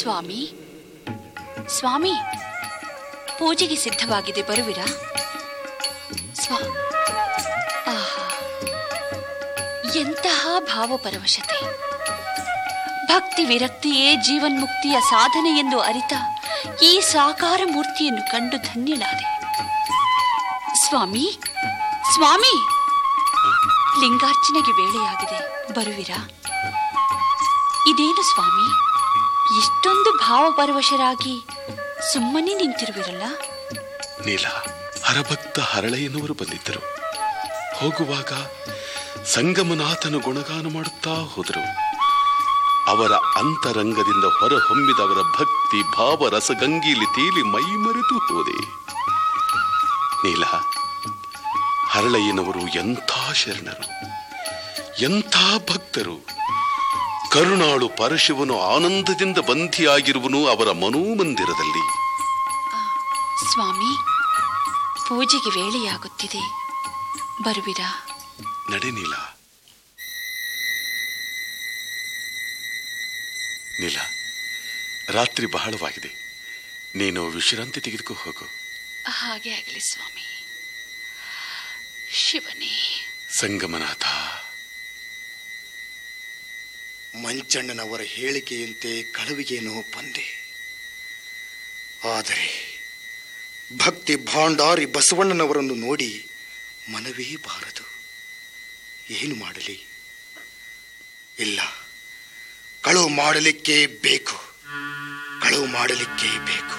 ಸ್ವಾಮಿ ಸ್ವಾಮಿ ಪೂಜೆಗೆ ಸಿದ್ಧವಾಗಿದೆ ಬರುವಿರಾ ಸ್ವಾ ಆಹಾ ಎಂತಹ ಭಾವಪರವಶತೆ ಭಕ್ತಿ ವಿರಕ್ತಿಯೇ ಜೀವನ್ಮುಕ್ತಿಯ ಸಾಧನೆ ಎಂದು ಅರಿತ ಈ ಸಾಕಾರ ಮೂರ್ತಿಯನ್ನು ಕಂಡು ಧನ್ಯಳಾದೆ ಸ್ವಾಮಿ ಸ್ವಾಮಿ ಲಿಂಗಾರ್ಚನೆಗೆ ವೇಳೆಯಾಗಿದೆ ಬರುವಿರಾ ಇದೇನು ಸ್ವಾಮಿ ಇಷ್ಟೊಂದು ಭಾವಪರವಶರಾಗಿ ಸುಮ್ಮನೆ ನಿಂತಿರುವಿರಲ್ಲ ನೀಲ ಹರಭಕ್ತ ಹರಳೆಯನವರು ಬಂದಿದ್ದರು ಹೋಗುವಾಗ ಸಂಗಮನಾಥನು ಗುಣಗಾನ ಮಾಡುತ್ತಾ ಹೋದರು ಅವರ ಅಂತರಂಗದಿಂದ ಹೊರಹೊಮ್ಮಿದವರ ಭಕ್ತಿ ಭಾವ ರಸಗಂಗೀಲಿ ತೇಲಿ ಮೈಮರೆತು ಹೋದೆ ನೀಲ ಹರಳಯ್ಯನವರು ಎಂಥ ಶರಣರು ಎಂಥ ಭಕ್ತರು ಕರುಣಾಳು ಪರಶಿವನು ಆನಂದದಿಂದ ಬಂಧಿಯಾಗಿರುವನು ಅವರ ಮನೋಮಂದಿರದಲ್ಲಿ ಸ್ವಾಮಿ ಪೂಜೆಗೆ ವೇಳೆಯಾಗುತ್ತಿದೆ ಬರುವಿರಾ ನಡೆ ನೀಲ ನೀಲ ರಾತ್ರಿ ಬಹಳವಾಗಿದೆ ನೀನು ವಿಶ್ರಾಂತಿ ತೆಗೆದುಕೋ ಹೋಗು ಹಾಗೆ ಆಗಲಿ ಸ್ವಾಮಿ ಶಿವನೇ ಸಂಗಮನಾಥ ಮಂಚಣ್ಣನವರ ಹೇಳಿಕೆಯಂತೆ ಕಳುವಿಗೇನೋ ಬಂದೆ ಆದರೆ ಭಕ್ತಿ ಭಾಂಡಾರಿ ಬಸವಣ್ಣನವರನ್ನು ನೋಡಿ ಮನವೇ ಬಾರದು ಏನು ಮಾಡಲಿ ಇಲ್ಲ ಕಳುವು ಮಾಡಲಿಕ್ಕೆ ಬೇಕು ಕಳುವು ಮಾಡಲಿಕ್ಕೆ ಬೇಕು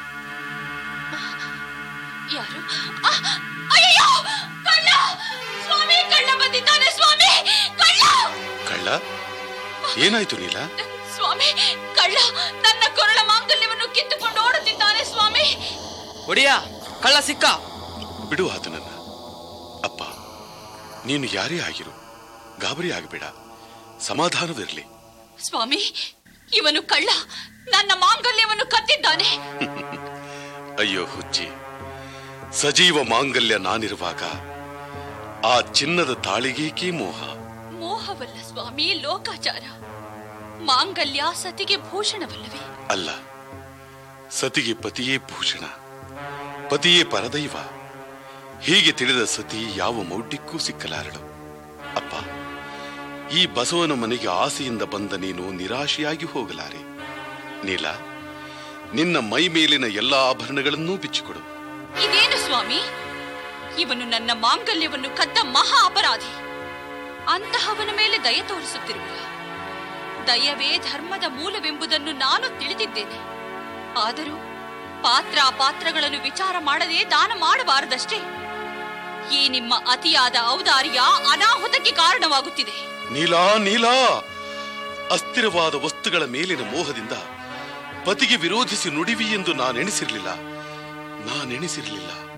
ಯಾರು ಆ, ಅಯ್ಯಯ್ಯೋ! ಕಳ್ಳ! ಸ್ವಾಮಿ ಕಳ್ಳ ಬಂದಿದ್ದಾನೆ ಸ್ವಾಮಿ ಕಳ್ಳ ಕಳ್ಳ ಏನಾಯ್ತು ನೀಲ ಸ್ವಾಮಿ ಕಳ್ಳ ನನ್ನ ಕೊರಳ ಮಾಂಗಲ್ಯವನ್ನು ಕಿತ್ತುಕೊಂಡು ಓಡುತ್ತಿದ್ದಾನೆ ಸ್ವಾಮಿ ಒಡಿಯ ಕಳ್ಳ ಸಿಕ್ಕ ಬಿಡು ಆತನನ್ನ ಅಪ್ಪ ನೀನು ಯಾರೇ ಆಗಿರು ಗಾಬರಿ ಆಗಬೇಡ ಸಮಾಧಾನವಿರಲಿ ಸ್ವಾಮಿ ಇವನು ಕಳ್ಳ ನನ್ನ ಮಾಂಗಲ್ಯವನ್ನು ಕತ್ತಿದ್ದಾನೆ ಅಯ್ಯೋ ಹುಚ್ಚಿ ಸಜೀವ ಮಾಂಗಲ್ಯ ನಾನಿರುವಾಗ ಆ ಚಿನ್ನದ ತಾಳಿಗೇಕೆ ಮೋಹ ಮೋಹವಲ್ಲ ಸ್ವಾಮಿ ಲೋಕಾಚಾರ ಮಾಂಗಲ್ಯ ಸತಿಗೆ ಭೂಷಣವಲ್ಲವೇ ಅಲ್ಲ ಸತಿಗೆ ಪತಿಯೇ ಭೂಷಣ ಪತಿಯೇ ಪರದೈವ ಹೀಗೆ ತಿಳಿದ ಸತಿ ಯಾವ ಮೌಢ್ಯಕ್ಕೂ ಸಿಕ್ಕಲಾರಳು ಅಪ್ಪ ಈ ಬಸವನ ಮನೆಗೆ ಆಸೆಯಿಂದ ಬಂದ ನೀನು ನಿರಾಶೆಯಾಗಿ ಹೋಗಲಾರೆ ನೀಲ ನಿನ್ನ ಮೈ ಮೇಲಿನ ಎಲ್ಲಾ ಆಭರಣಗಳನ್ನೂ ಬಿಚ್ಚಿಕೊಡು ಇದೇನು ಸ್ವಾಮಿ ಇವನು ನನ್ನ ಮಾಂಗಲ್ಯವನ್ನು ಕದ್ದ ಮಹಾ ಅಪರಾಧಿ ಅಂತಹವನ ಮೇಲೆ ದಯ ತೋರಿಸುತ್ತಿರುವಿರ ದಯವೇ ಧರ್ಮದ ಮೂಲವೆಂಬುದನ್ನು ನಾನು ತಿಳಿದಿದ್ದೇನೆ ಆದರೂ ಪಾತ್ರ ಪಾತ್ರಗಳನ್ನು ವಿಚಾರ ಮಾಡದೆ ದಾನ ಮಾಡಬಾರದಷ್ಟೇ ಈ ನಿಮ್ಮ ಅತಿಯಾದ ಔದಾರ್ಯ ಅನಾಹುತಕ್ಕೆ ಕಾರಣವಾಗುತ್ತಿದೆ ನೀಲಾ ನೀಲಾ ಅಸ್ಥಿರವಾದ ವಸ್ತುಗಳ ಮೇಲಿನ ಮೋಹದಿಂದ ಪತಿಗೆ ವಿರೋಧಿಸಿ ನುಡಿವಿ ಎಂದು ನಾನೆಣಿಸಿರ್ಲಿಲ್ಲ ನಾನೆಣಿಸಿರ್ಲಿಲ್ಲ